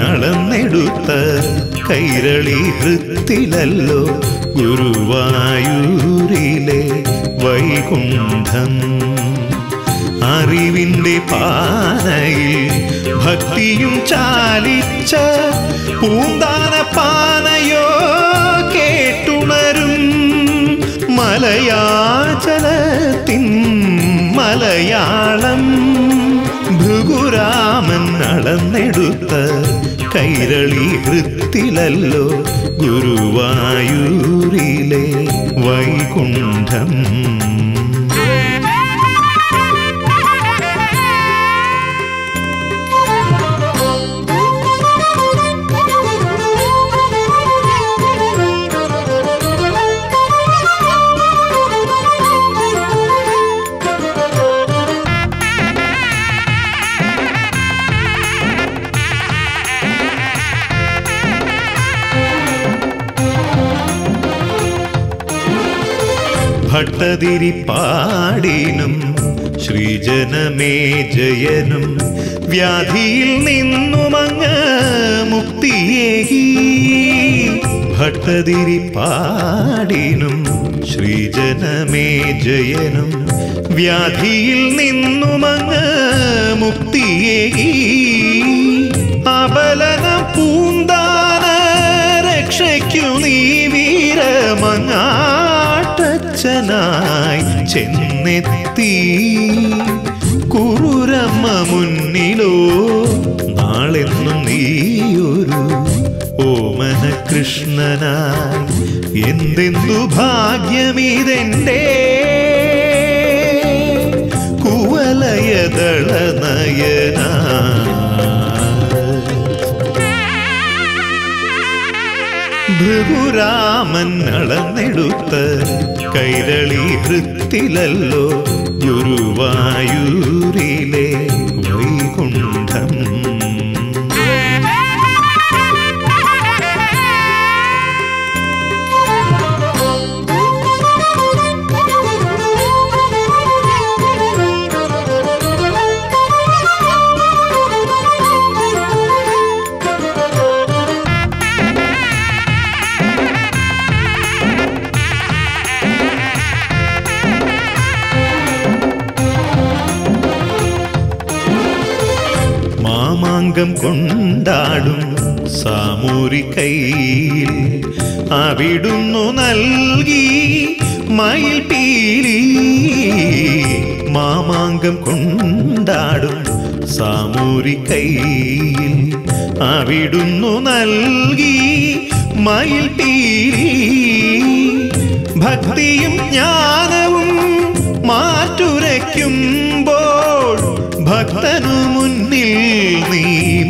ഗുരുവാമന്നളന്നെടുത്ത കൈരളി ഹൃത്തിലല്ലോ ഗുരുവായൂരിലെ വൈകുണ്ഠം അറിവിൻ്റെ പാനയിൽ ഭക്തിയും ചാലിച്ച പൂന്താന പാനയോ കേട്ടുണരും മലയാചലത്തിൻ മലയാളം ഭൃഗുരാമൻ അളന്നെടുത്ത കൈരളി ഹൃത്തിലല്ലോ ഗുരുവായൂരിലെ വൈകുണ്ഠം ഭട്ടതിരിപ്പാടിനും ശ്രീജനമേ ജയനും വ്യാധിയിൽ നിന്നുമങ്ങ് മുക്തിയേകി ഭട്ടതിരിപ്പാടിനും ശ്രീജനമേ ജയനും വ്യാധിയിൽ നിന്നുമങ്ങ് മുക്തിയേകി അബലന പൂന്താന രക്ഷയ്ക്കു നീ വീരമങ്ങാട്ടച്ഛനായി ചെന്നെത്തി കുറുരമ്മ മുന്നിലോ നാളെന്നും നീയൊരു ഓമന കൃഷ്ണനായി എന്തെന്തു ഭാഗ്യമിതെന്റെ കുവലയദള നയനാ ഭൃഗുരാമൻ അളന്നെടുത്ത കൈരളി ഹൃത്തിലല്ലോ ഗുരുവായൂരിലെ വൈകുണ്ഠം മാമാങ്കം കൊണ്ടാടും സാമൂരിക്കൈയിൽ അവിടുന്നു നൽകി മയിൽ പീലി മാമാങ്കം കൊണ്ടാടും സാമൂരിക്കൈയിൽ അവിടുന്നു നൽകി മയിൽ പീലി ഭക്തിയും ജ്ഞാനവും മാറ്റുരയ്ക്കുമ്പോൾ ഭക്തനു മുന്നിൽ നീ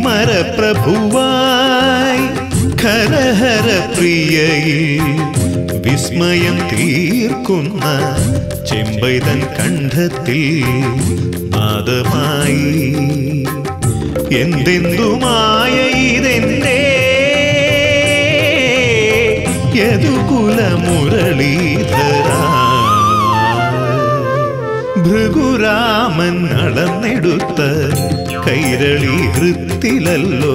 മരപ്രഭുവായി ഖരഹര പ്രിയയിൽ വിസ്മയം തീർക്കുന്ന ചെമ്പൈതൻ കണ്ഠത്തിൽ നാദമായി എന്തെന്തുമായ ഇതെന്റെ യദുകുലമുരളീധര ഭൃഗുരാമൻ അളന്നെടുത്ത കൈരളി ഹൃത്തിലല്ലോ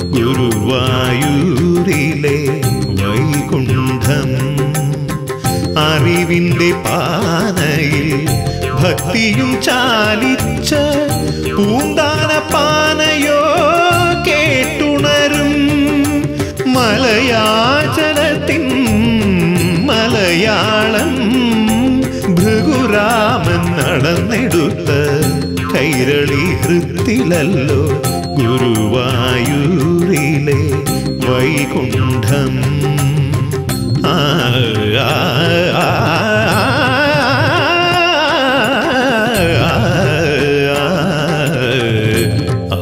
ഗുരുവായൂരിലെ വൈകുണ്ഠം അറിവിൻ്റെ പാനയിൽ ഭക്തിയും ചാലിച്ച പൂന്താന പാനയോ കേട്ടുണരും മലയാചലത്തിൻ മലയാളം ഭൃഗുരാമൻ നടന്നെടുത്ത കൈരളി ഹൃത്തിലല്ലോ ഗുരുവായൂരിലെ വൈകുണ്ഠം ആ ആ, ആ, ആ,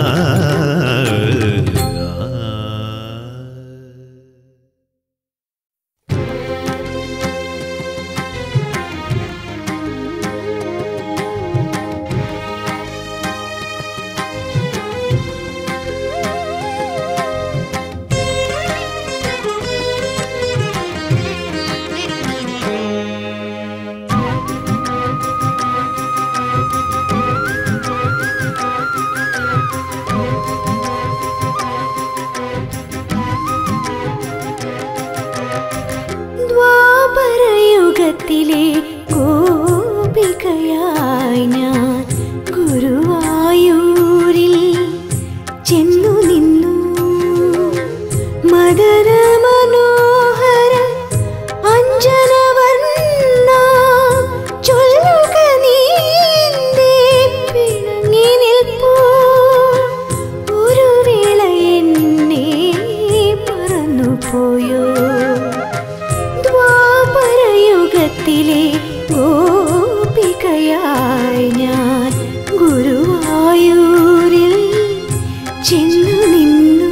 ആ. ദ്വാരകയിൽവന്നുവീണ ഗോപികയായി ഞാൻ ഗുരുവായൂരിൽ ചെന്നു നിന്നു മദന മനോഹര അഞ്ജനവർണ്ണ ചൊല്ലുക നീ എന്തേ പിണങ്ങി നിൽപ്പൂ ഒരു വേള എന്നെ മറന്നുപോയോ ദ്വാപരയുഗത്തിലെ ഗോപികയായി ഞാൻ ഗുരുവായൂരിൽ ചെന്നു നിന്നു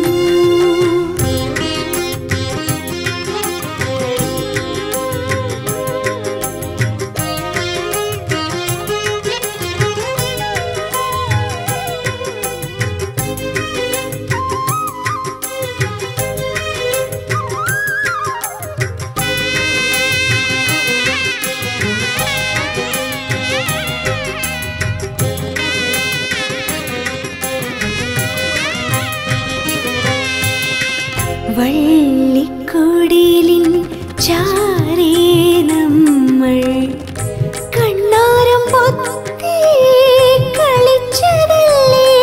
വള്ളിക്കുടിലിൻ ചാരേ നമ്മൾ കണ്ണാരം പൊത്തി കളിച്ചതല്ലേ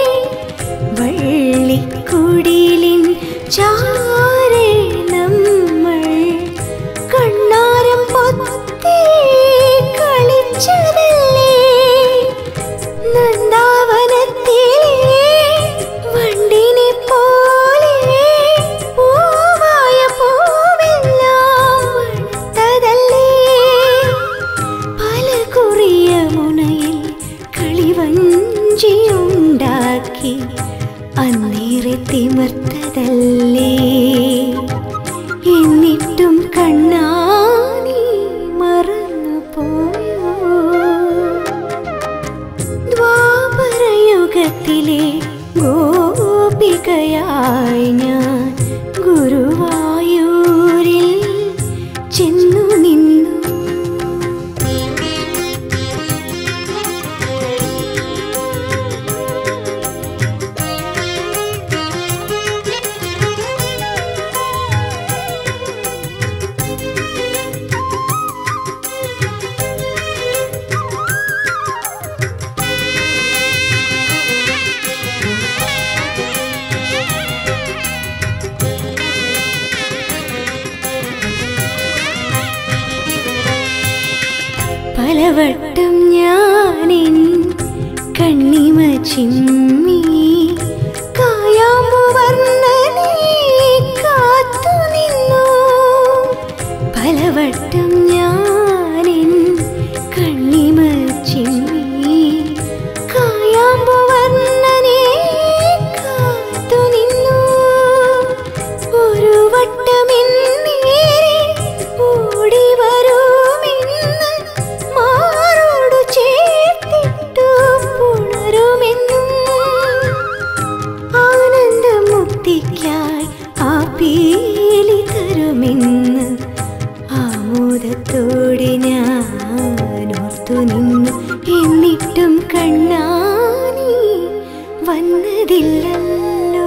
വള്ളിക്കുടിലിൻ ചാരേ നമ്മൾ കണ്ണാരം പൊത്തി കളിച്ചതല്ലേ നന്ദാവനത്തിലെ വണ്ടിനെ പോലെ പൂവായ പൂവെല്ലാം മണത്തതല്ലേ പല കുറിയ മുനയിൽ കളിവഞ്ചിയുണ്ടാക്കി അന്നേറെ തിമർത്തതല്ലേ എന്നിട്ടും കണ്ണാനി മറന്നു പോയോ ദ്വാപരയുഗത്തിലെ ഗോപികയായി ഞാൻ ഗുരുവായൂരിൽ ചെന്നു നിന്നു പലവട്ടം ഞാനിൻ കണ്ണിമ ചിമ്മി കായാമ്പു വർണ്ണനെ കാത്തു നിന്നു പലവട്ടം ഞാനിൻ കണ്ണിമ ചിമ്മി കായാമ്പു വർണ്ണനെ കാത്തു നിന്നു ഒരു വട്ടമെന്നേരെ ഓടി വരുമെന്ന് മാറോടു ചേർത്തിട്ടു പുണരുമെന്നും ആനന്ദമുക്തിക്കായി ആ പീലി തരുമെന്ന് ആമോദത്തോടെ ഞാൻ ഓർത്തു നിന്നു എന്നിട്ടും കണ്ണാനി വന്നതില്ലല്ലോ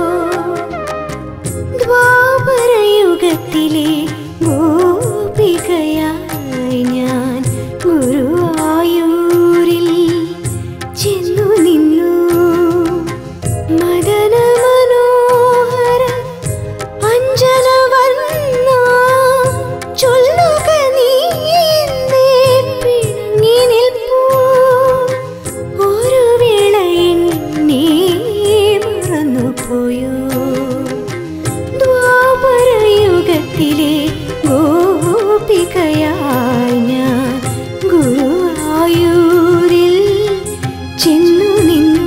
ദ്വാപരയുഗത്തിലെ ഗോപികയായി ഞാൻ ഗുരുവായൂരിൽ ചെന്നു നിന്നു മദന മനോഹര അഞ്ജനവർണ്ണ ചൊല്ലുക നീ എന്തേ പിണങ്ങി നിൽപ്പൂ ഒരു വേള എന്നെ മറന്നുപോയോ ദ്വാപരയുഗത്തിലെ ഗോപികയായി ഞാൻ ഗുരുവായൂരിൽ ചെന്നു നിന്നു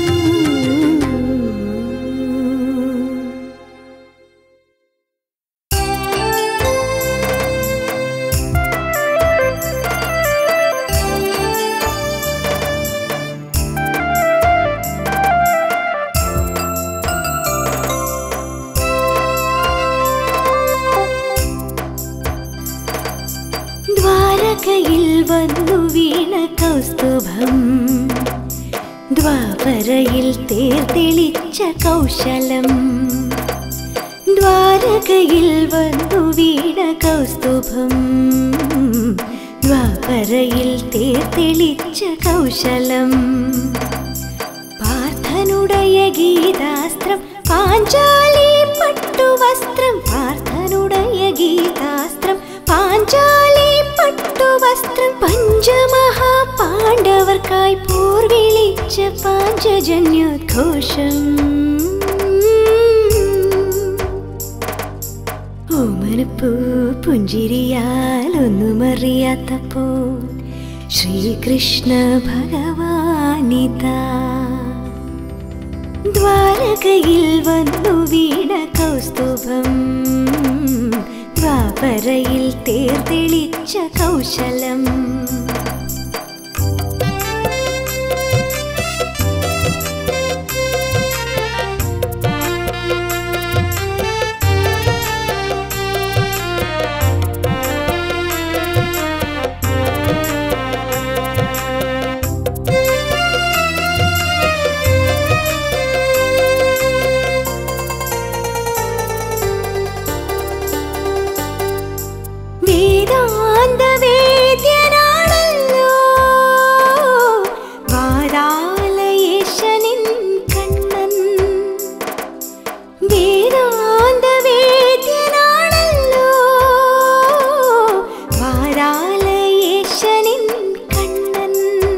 ദ്വാരകയിൽ വന്നു വീണ കൗസ്തുഭം ദ്വാപരയിൽ തേർതെളിച്ച കൗശലം ദ്വാരകയിൽ വന്നു വീണ കൗസ്തുഭം ദ്വാപരയിൽ തേർത്തെളിച്ച കൗശലം പാർത്ഥനുടയ ഗീതാസ്ത്രം പാഞ്ചാലി പട്ടുവസ്ത്രം പാർത്ഥനുടയ ഗീതാസ്ത്രം പാഞ്ചാലി പട്ടുവസ്ത്രം പഞ്ചമഹാ പാണ്ഡവർക്കായി പോർ വിളിച്ച പാഞ്ചജന്യോദ്ഘോഷം ഓമനപ്പൂ പുഞ്ചിരിയാൽ ഒന്നുമറിയാത്തപ്പോൾ ശ്രീകൃഷ്ണ ഭഗവാനിതാ ദ്വാരകയിൽ വന്നു വീണ കൗസ്തുഭം ദ്വാപരയിൽ തേർത്തെളിച്ച കൗശലം വേദാന്ത വേദ്യനാണല്ലോ വാരാലയേശനിൻ കണ്ണൻ വേദാന്ത വേദ്യനാണല്ലോ വാരാലയേശനിൻ കണ്ണൻ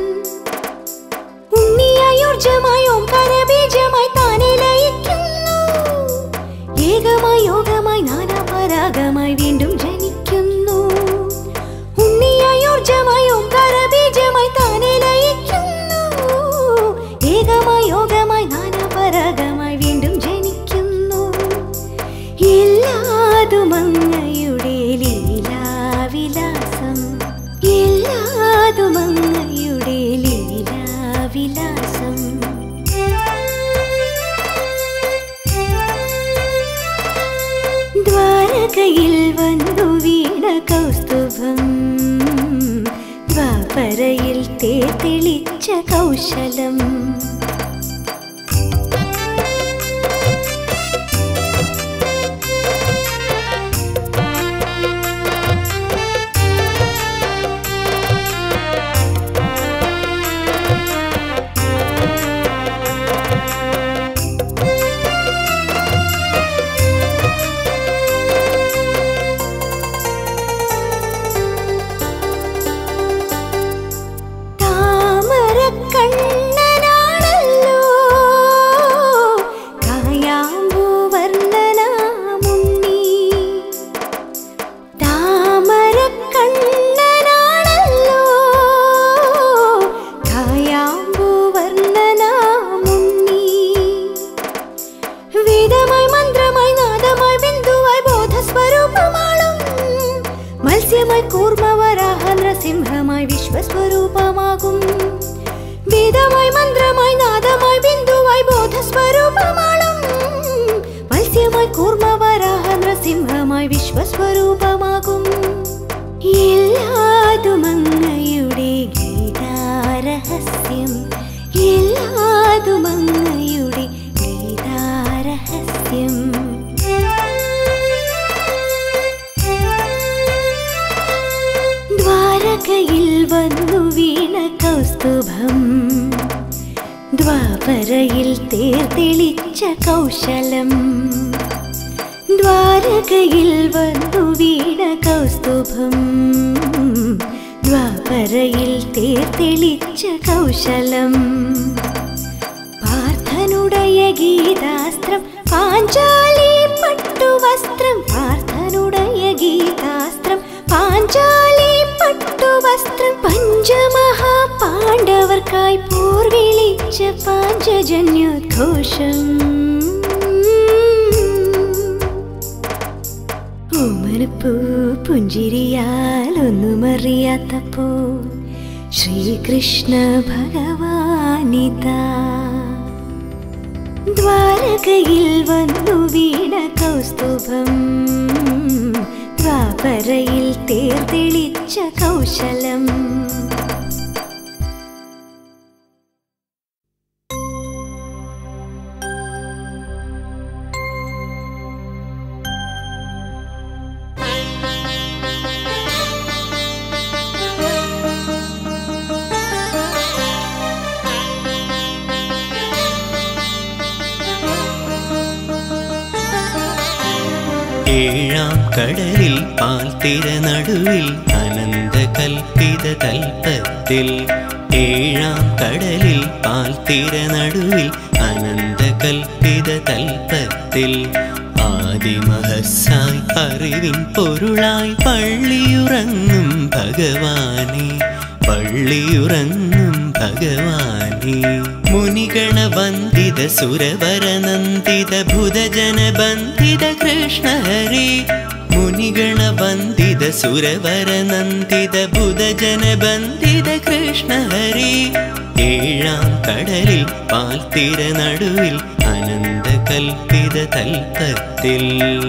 ഉണ്ണിയായോർജമായി ഓംകാരബീജമായി താനെ ലയിക്കുന്നു ഏകമായി യോഗമായി നാനാപരാഗമായി വീണ്ടും ജനിക്കുന്നു ഉണ്ണിയായോർജമായി ഓംകാരബീജമായി താനെ ലയിക്കുന്നു ഏകമായി യോഗമായി നാനാപരാഗമായി വീണ്ടും ജനിക്കുന്നു എല്ലാതും അങ്ങയുടെ ലീലാവിലാസം എല്ലാതും അങ്ങയുടെ ലീലാവിലാസം ദ്വാരകയിൽ വന്നു വീണ കൗസ്തുഭം ദ്വാപരയിൽ തേർത്തെളിച്ച കൗശലം താമരക്കണ്ണനാണല്ലോ കായാമ്പൂവർണ്ണനാമുണ്ണി താമരക്കണ്ണനാണല്ലോ കായാമ്പൂവർണ്ണനാമുണ്ണി വേദമായി മന്ത്രമായി നാദമായി ബിന്ദുവായി ബോധസ്വരൂപമാളും മത്സ്യമായി കൂർമ്മവരാഹ നൃസിംഹമായി വിശ്വസ്വരൂപമാകും വേദമായി മന്ത്രമായി നാദമായി ബിന്ദുവായി ബോധസ്വരൂപമാളും മത്സ്യമായി കൂർമ്മവരാഹ നൃസിംഹമായി വിശ്വസ്വരൂപമാകും എല്ലാതും അങ്ങയുടെ ഗീതാരഹസ്യം എല്ലാതും അങ്ങയുടെ ഗീതാരഹസ്യം ദ്വാരകയിൽ വന്നു വീണ കൗസ്തുഭം ദ്വാപരയിൽ തേർത്തെളിച്ച കൗശലം ദ്വാരകയിൽ വന്നു വീണ കൗസ്തുഭം ദ്വാപരയിൽ തേർത്തെളിച്ച കൗശലം പാർത്ഥനുടയ ഗീതാസ്ത്രം പാഞ്ചാലി പട്ടുവസ്ത്രം പാർത്ഥനുടയ ഗീതാസ്ത്രം പാഞ്ചാലി പട്ടുവസ്ത്രം പഞ്ചമഹാ പാണ്ഡവർക്കായി പോർ വിളിച്ച പാഞ്ചജന്യോദ്ഘോഷം ഓമനപ്പൂ പുഞ്ചിരിയാൽ ഒന്നുമറിയാത്തപ്പോൾ ശ്രീകൃഷ്ണ ഭഗവാനിതാ ദ്വാരകയിൽ വന്നു വീണ കൗസ്തുഭം ദ്വാപരയിൽ തേർത്തെളിച്ച കൗശലം ആ ഏഴാം കടലിൽ പാൽത്തിര നടുവിൽ അനന്ത കൽപ്പിത തൽപ്പത്തിൽ ഏഴാം കടലിൽ പാൽത്തിര നടുവിൽ അനന്ത കൽപ്പിത തൽപ്പത്തിൽ ആദിമഹസായി അറിവിൻ പൊരുളായി പള്ളിയുറങ്ങും ഭഗവാനെ പള്ളിയുറങ്ങും ഭഗവാനെ മുനിഗണ വന്ദിത സുരവര നന്ദിത ഭുതജന ബന്ധിത കൃഷ്ണ ഹരി മുനിഗണ വന്ദിത സുരവര നന്ദിത ഭുതജന ബന്ധിത കൃഷ്ണ ഹരി ഏഴാം കടലിൽ പാൽത്തിര നടുവിൽ അനന്ത കൽപ്പിത തൽപ്പത്തിൽ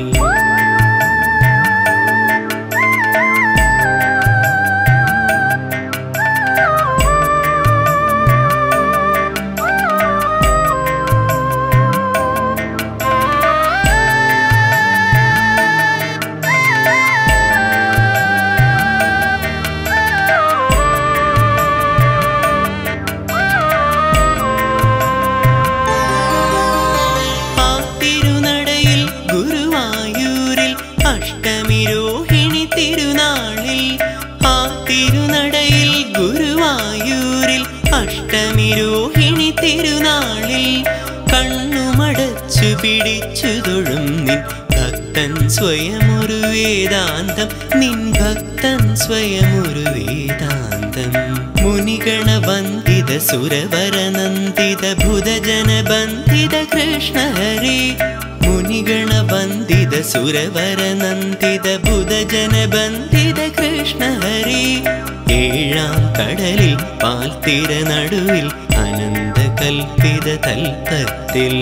ആ തിരുനടയിൽ ഗുരുവായൂരിൽ അഷ്ടമി രോഹിണി തിരുനാളിൽ ആ തിരുനടയിൽ ഗുരുവായൂരിൽ അഷ്ടമി രോഹിണി തിരുനാളിൽ കണ്ണുമടച്ചു പിടിച്ചു തൊഴും നിൻ ഭക്തൻ സ്വയമൊരു വേദാന്തം നിൻ ഭക്തൻ സ്വയമൊരു വേദാന്തം മുനിഗണ വന്ദിത സുരവര നന്ദിത ഭുതജന ബന്ധിത കൃഷ്ണ ഹരി മുനിഗണ വന്ദിത സുരവര നന്ദിത ഭുതജന ബന്ധിത കൃഷ്ണ ഹരി ഏഴാം കടലിൽ പാൽത്തിര നടുവിൽ അനന്ത കൽപ്പിത തൽപ്പത്തിൽ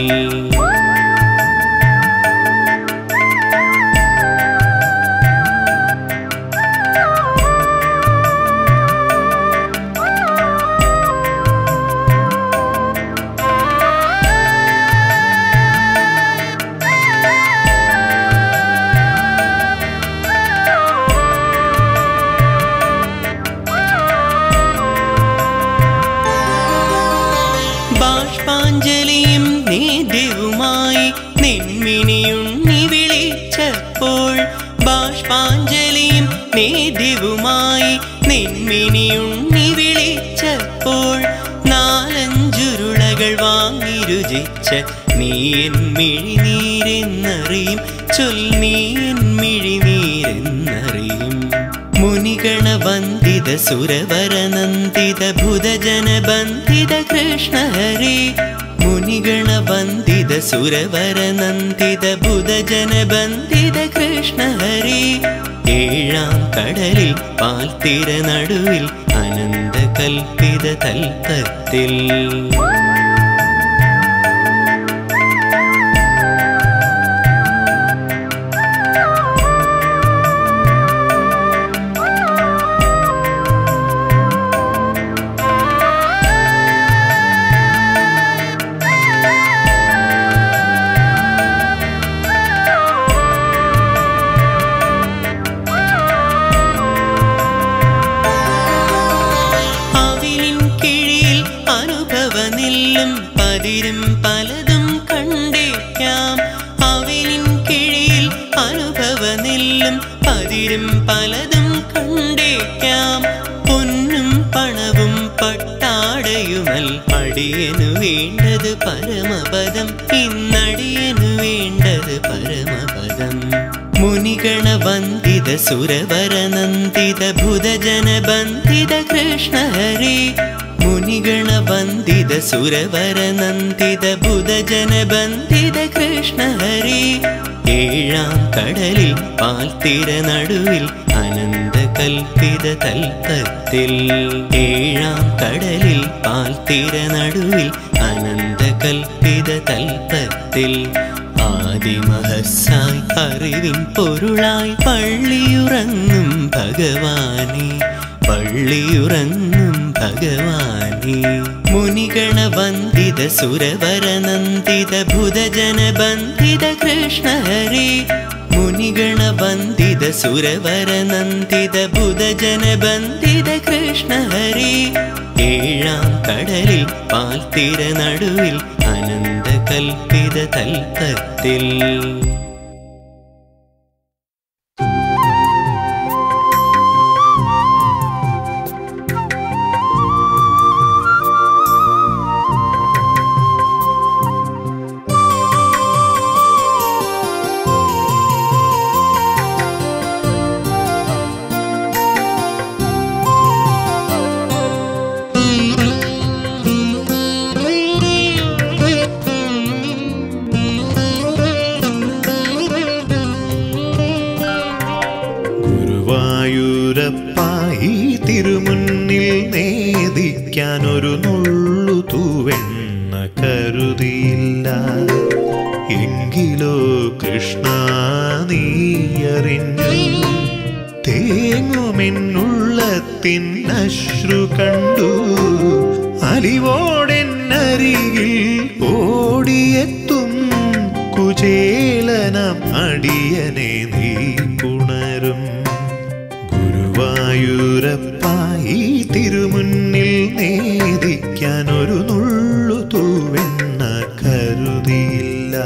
ബാഷ്പാഞ്ജലിയും നേദ്യവുമായി നിൻമിനിയുണ്ണി വിളിച്ചപ്പോൾ ബാഷ്പാഞ്ജലിയും നേദ്യവുമായി നിൻമിനിയുണ്ണി വിളിച്ചപ്പോൾ നാലഞ്ചുരുളകൾ വാങ്ങി രുചിച്ച നീ എൻ മിഴിനീരെന്നറിയും ചൊൽ നീ എൻ മിഴിനീരെന്നറിയും മുനിഗണ വന്ദിത സുരവര നന്ദിത ഭുതജന ബന്ധിത കൃഷ്ണ ഹരി മുനിഗണ വന്ദിത സുരവര നന്ദിത ഭുതജന ബന്ധിത കൃഷ്ണ ഹരി ഏഴാം കടലിൽ പാൽത്തിര നടുവിൽ അനന്ത കൽപ്പിത തൽപ്പത്തിൽ അവിലിൻ കിഴിയിൽ അനുഭവ നില്ലും പതിരും പലതും കണ്ടേക്കാം അവിലിൻ കിഴിയിൽ അനുഭവ നില്ലും പതിരും പലതും കണ്ടേക്കാം പൊന്നും പണവും പട്ടാടയുമൽ അടിയനു വേണ്ടത് പരമപദം ഇന്നടിയനു വേണ്ടത് പരമപദം മുനിഗണ വന്ദിത സുരവര നന്ദിത ഭുതജന ബന്ധിത കൃഷ്ണ ഹരി മുനിഗണ വന്ദിത സുരവര നന്ദിത ഭുതജന ബന്ധിത കൃഷ്ണ ഹരി ഏഴാം കടലിൽ പാൽത്തിര നടുവിൽ അനന്ത കൽപ്പിത തൽപ്പത്തിൽ ഏഴാം കടലിൽ പാൽത്തിര നടുവിൽ അനന്ത കൽപ്പിത തൽപ്പത്തിൽ ആദിമഹസായി അറിവിൻ പൊരുളായി പള്ളിയുറങ്ങും ഭഗവാനെ പള്ളിയുറങ്ങും ഭഗവാനെ മുനിഗണ വന്ദിത സുരവര നന്ദിത ഭുതജന ബന്ധിത കൃഷ്ണ ഹരി മുനിഗണ വന്ദിത സുരവര നന്ദിത ഭുതജന ബന്ധിത കൃഷ്ണ ഹരി ഏഴാം കടലിൽ പാൽത്തിര നടുവിൽ അനന്ത കൽപ്പിത തൽപ്പത്തിൽ എങ്കിലോ കൃഷ്ണ നീയറിഞ്ഞു തേങ്ങുമെന്നുള്ളത്തിൻ അശ്രു കണ്ടു അലിവോടെന്നരികിൽ ഓടിയെത്തും കുചേലനം അടിയനെ നീ പുണരും ഗുരുവായൂരപ്പായി തിരുമുന്നിൽ നേദിക്കാൻ ഒരു നുള്ളു തൂവെണ്ണ കരുതിയില്ല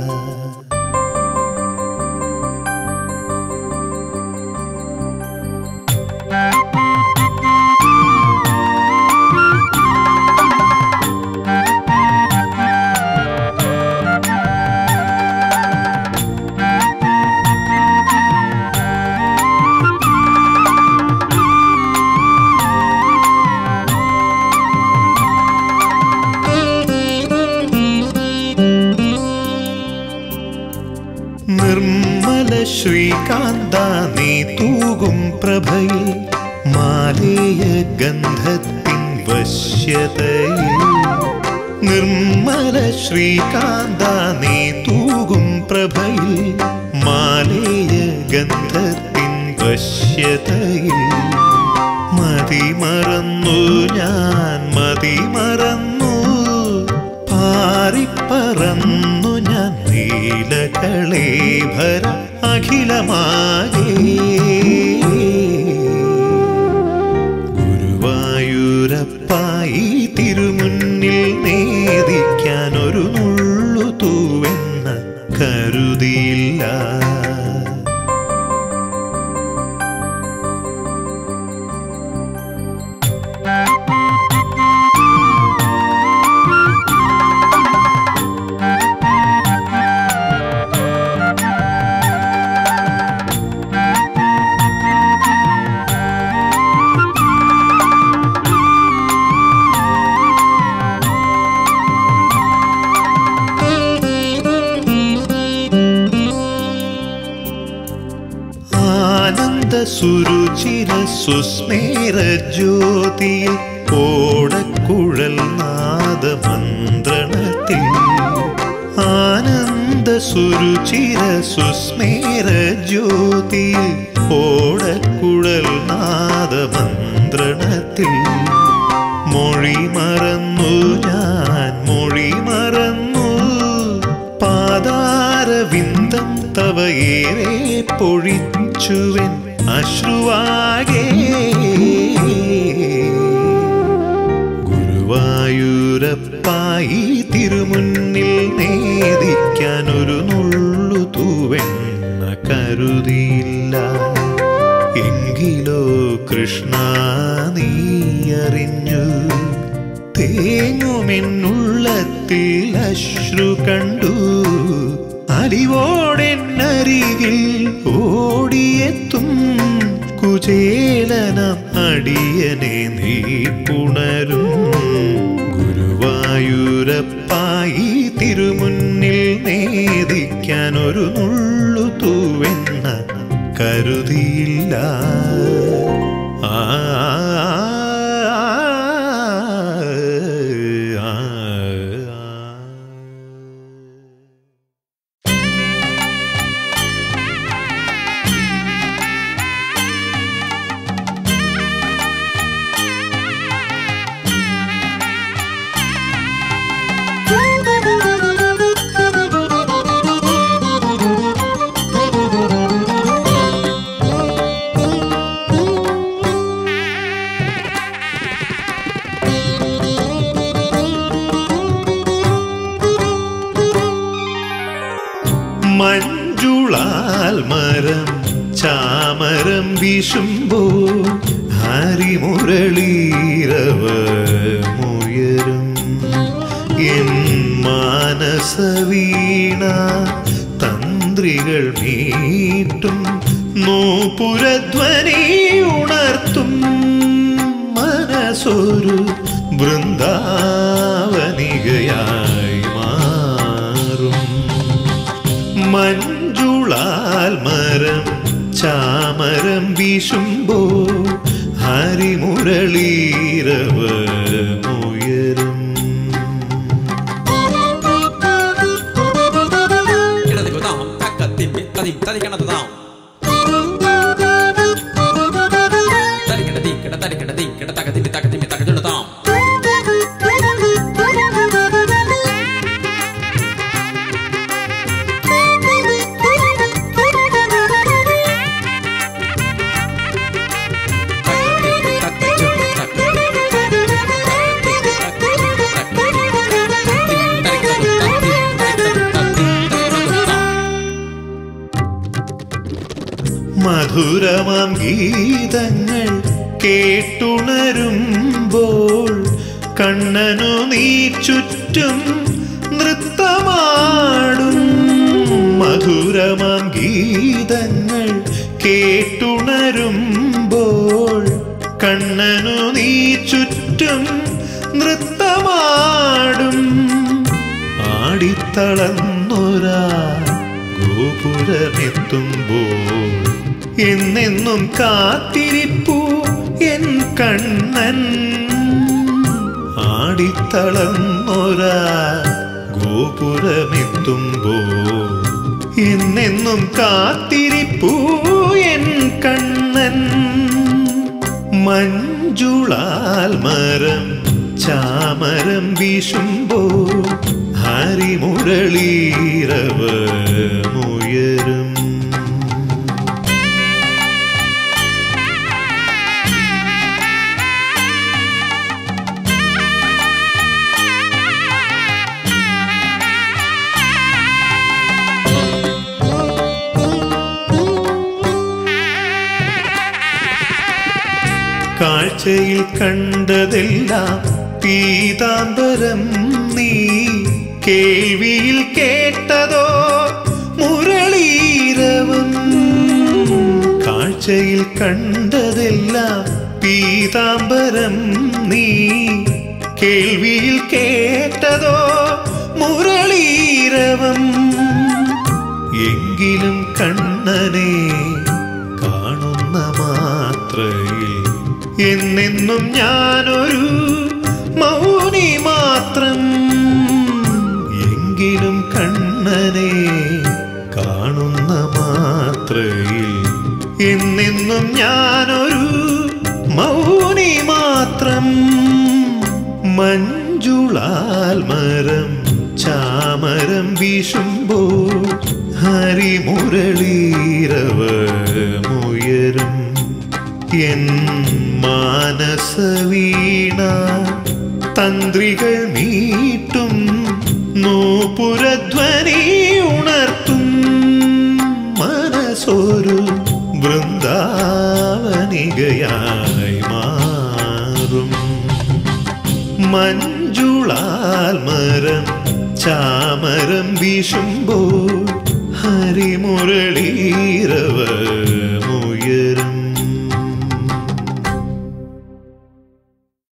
നിർമ്മല ശ്രീകാന്ത നീ തൂകും പ്രഭയിൽ മാലേയ ഗന്ധത്തിൻ വശ്യതയിൽ നിർമ്മല ശ്രീകാന്ത നീ തൂകും പ്രഭയിൽ മാലേയ ഗന്ധത്തിൻ വശ്യതയിൽ മതി മറന്നു ഞാൻ മതി മറന്നു പാറിപ്പറന്നു ഞാൻ നീലകളേഭര അഖിലമാകെ ഗുരുവായൂരപ്പായി തിരുമുന്നിൽ നേദിക്കാൻ ഒരു നുള്ളു തൂവെന്ന കരുതിയില്ല ആനന്ദ സുരുചിര സുസ്മേര ജ്യോതിയിൽ ഓടക്കുഴൽ നാദമന്ത്രണത്തിൽ ആനന്ദ സുരുചിര സുസ്മേര ജ്യോതിയിൽ ഓടക്കുഴൽ നാദമന്ത്രണത്തിൽ മൊഴി മറന്നു ഞാൻ മൊഴി മറന്നു പാതാരവിന്ദം തവയേറെ പൊഴിച്ചുവൻ അശ്രുവാകെ ഗുരുവായൂരപ്പായി തിരുമുന്നിൽ നേദിക്കാൻ ഒരു നുള്ളു തൂവെണ്ണ കരുതിയില്ല എങ്കിലോ കൃഷ്ണ നീ അറിഞ്ഞു തേങ്ങുമെന്നുള്ളത്തിൽ അശ്രു കണ്ടു അലിവോടെന്നരികിൽ ഓടിയെത്തും കുചേലനം അടിയനെ നീ പുണരും ഗുരുവായൂരപ്പായി തിരുമുന്നിൽ നേദിക്കാൻ ഒരു നുള്ളു തൂവെണ്ണ കരുതിയില്ല ആ മഞ്ജുളാൽ മരം ചാമരം വീശുമ്പോൾ ഹരിമുരളീരവ മുയരും എൻ മാനസവീണ തന്ത്രികൾ മീട്ടും നോപുരധ്വനി ഉണർത്തും മനസ്സൊരു വൃന്ദാവനികയായി മാറും മഞ്ജുളാൽ മരം ചാമരം വീശുമ്പോൾ ഹരിമുരളീരവ മുയരും ഇടത് തതിം തതിക്കണതാം തരിക്കട തീക്കട തരിക്കട തീക്കട തകതിമി തകതിമി തകതിടതാം മധുരമാം ഗീതങ്ങൾ കേട്ടുണരുമ്പോൾ കണ്ണനു നീ ചുറ്റും നൃത്തമാടും മധുരമാം ഗീതങ്ങൾ കേട്ടുണരുമ്പോൾ കണ്ണനു നീ ചുറ്റും നൃത്തമാടും ആടിത്തളന്നൊരാ ഗോപുരമെത്തുമ്പോൾ എന്നെന്നും കാത്തിരിപ്പൂ എൻ കണ്ണൻ ആടിത്തളന്നൊരാ ഗോപുരമെത്തുമ്പോൾ എന്നെന്നും കാത്തിരിപ്പൂ എൻ കണ്ണൻ മഞ്ജുളാൽ മരം ചാമരം വീശുമ്പോൾ ഹരിമുരളീരവമുയരും കാഴ്ചയിൽ കണ്ടതെല്ലാം പീതാംബരം നീ കേൾവിയിൽ കേട്ടതോ മുരളീരവം കാഴ്ചയിൽ കണ്ടതെല്ലാം പീതാംബരം നീ കേൾവിയിൽ കേട്ടതോ മുരളീരവം എങ്കിലും കണ്ണനെ കാണുന്ന മാത്രയിൽ എന്നെന്നും ഞാനൊരു മൗനി മാത്രം എങ്കിലും കണ്ണനെ കാണുന്ന മാത്രയിൽ എന്നെന്നും ഞാനൊരു മൗനി മാത്രം മഞ്ജുളാൽ മരം ചാമരം വീശുമ്പോൾ ഹരിമുരളീരവമുയരും എൻ മാനസവീണ തന്ത്രികൾ മീട്ടും നൂപുരധ്വനി ഉണർത്തും മനസ്സൊരു വൃന്ദാവനികയായി മാറും മഞ്ജുളാൽ മരം ചാമരം വീശുമ്പോൾ ഹരിമുരളീരവ